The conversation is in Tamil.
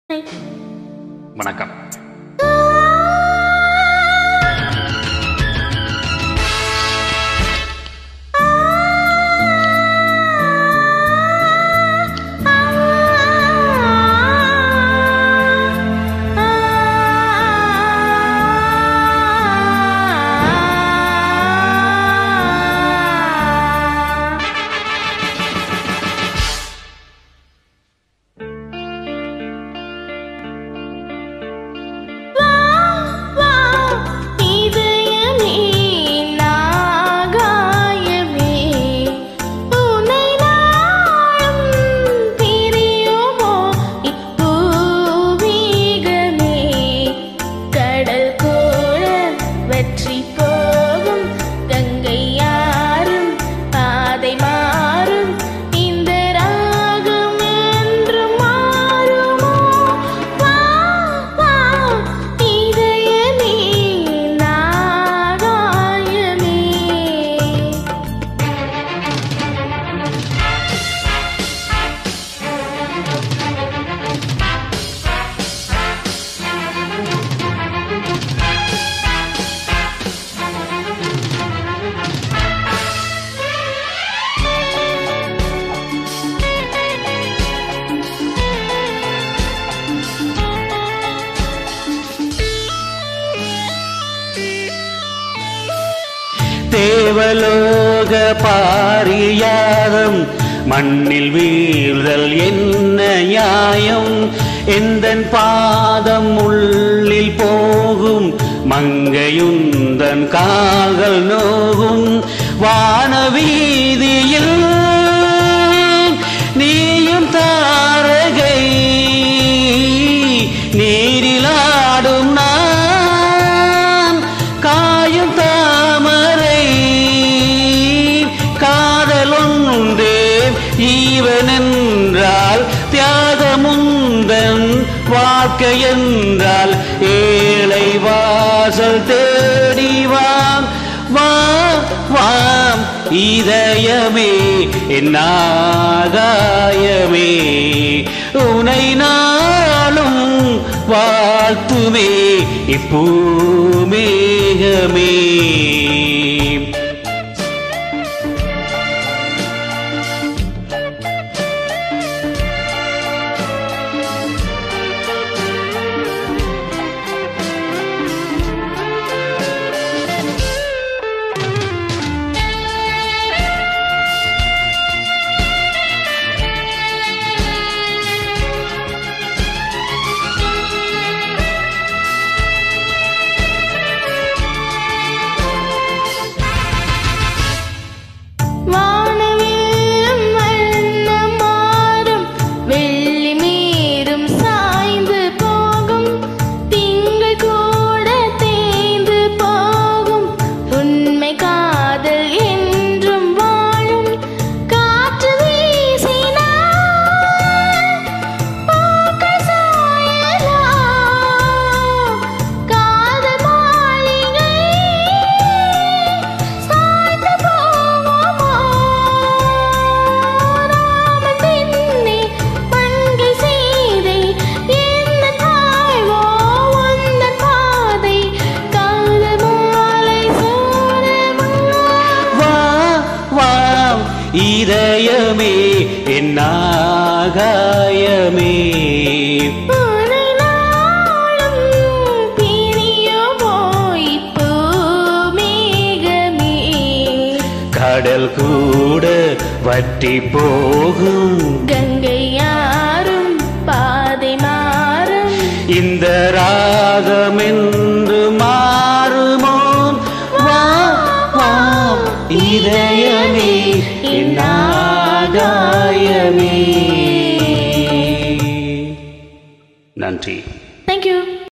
வணக்கம் இதயமே நாகாயமே உன்னை நாளும் பிரியுமோ இப்பூவீகமே கடல் கூட வற்றி போகும் கங்கை யாரும் பாதை மாறும் இந்த ராகம் என்று மாறுமோ வா வா இதயமே நாகாயமே தேவலோக பாரியாதம் மண்ணில் வீழ்தல் என்ன நியாயம் எந்தன் பாதம் உள்ளில் போகும் மங்கையுந்தன் கால்கள் நோகும் வானவீதியில் நீயும் தாரகை நீரிலாடும் நான் காயும் தாமரை காதலொன்றே ஈவன் என்றால் தியாகமுந்தன் வாழ்க்கை என்றால் ஏழை வாசல் தேடி வாம் வா வாம் இதயமே என்னாகாயமே உனை நாளும் வாழ்த்துமே இப்பூமேகமே வானவில்லும் வண்ணம் மாறும் வெள்ளி மீறும் சாய்ந்து போகும் திங்கள் கூட தேய்ந்து போகும் உண்மை காதல் என்றும் வாழும் காற்று வீசினால் பூக்கள் சாயலாம் காதல் மாளிகை சாய்ந்து போகுமோ ராமன் பின்னே மங்கை சீதை எந்தன் வாழ்வோ உந்தன் பாதை காதல் மாலை சூடமா வா வா இதயமே என்னாகாயமே உனை நாளும் பிரியுமோ இப்பூமேகமே கடல் கூட வற்றி போகும் கங்கை யாரும் பாதை மாறும் இந்த ராகம் என்று மாறுமோ வா வா இதயமே என்னாகாயமே நன்றி தேங்க்யூ